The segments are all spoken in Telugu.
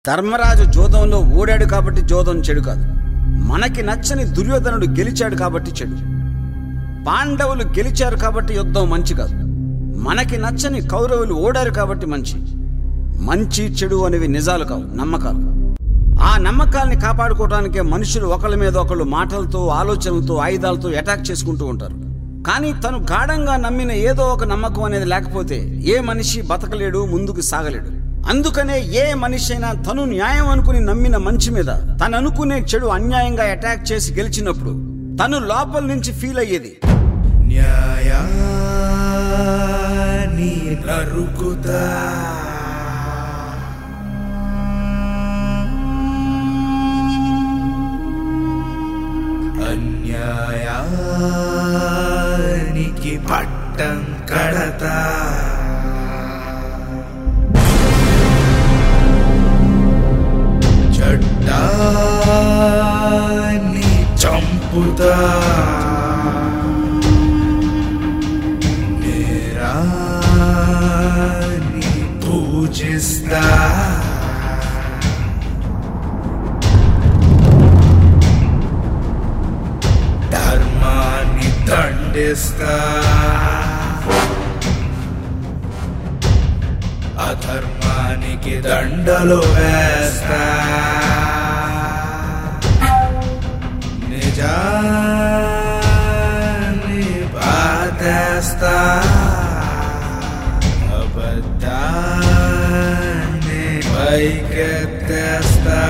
ధర్మరాజు జోదంలో ఓడాడు కాబట్టి జోదం చెడు కాదు మనకి నచ్చని దుర్యోధనుడు గెలిచాడు కాబట్టి చెడు పాండవులు గెలిచారు కాబట్టి యుద్ధం మంచి కాదు మనకి నచ్చని కౌరవులు ఓడారు కాబట్టి మంచి మంచి చెడు అనేవి నిజాలు కావు నమ్మకాలు ఆ నమ్మకాల్ని కాపాడుకోవడానికే మనుషులు ఒకళ్ళ మీద ఒకళ్ళు మాటలతో ఆలోచనలతో ఆయుధాలతో అటాక్ చేసుకుంటూ ఉంటారు కానీ తను గాఢంగా నమ్మిన ఏదో ఒక నమ్మకం అనేది లేకపోతే ఏ మనిషి బతకలేడు ముందుకు సాగలేడు అందుకనే ఏ మనిషి అయినా తను న్యాయం అనుకుని నమ్మిన మంచి మీద తను అనుకునే చెడు అన్యాయంగా అటాక్ చేసి గెలిచినప్పుడు తను లోపల నుంచి ఫీల్ అయ్యేది న్యాయాన్ని నరుకుతా అన్యాయానికి పట్టం కడతా చట్టాన్ని చంపుతా నేరాన్ని పూజిస్తా ధర్మాన్ని దండిస్తా అధర్మానికి దండలు వేస్తా నిజాన్ని బాధేస్తా అబద్ధాన్ని పైకెత్తేస్తా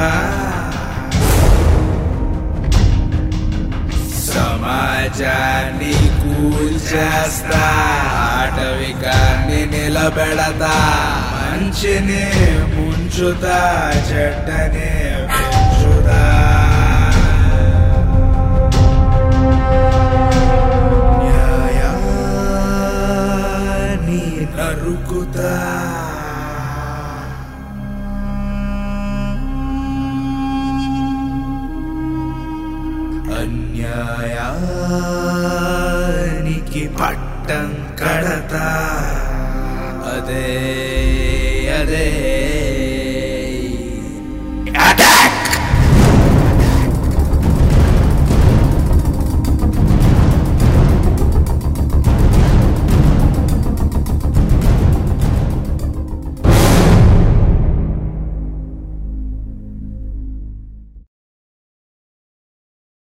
సమాజాన్ని కూల్చేస్తా ఆటవికాన్ని నిలబెడతా మంచిని ముంచుతా చెడ్డని పెంచుతా న్యాయాన్ని నరుకుతా అన్యాయానికి పట్టం కడతా అదే అదే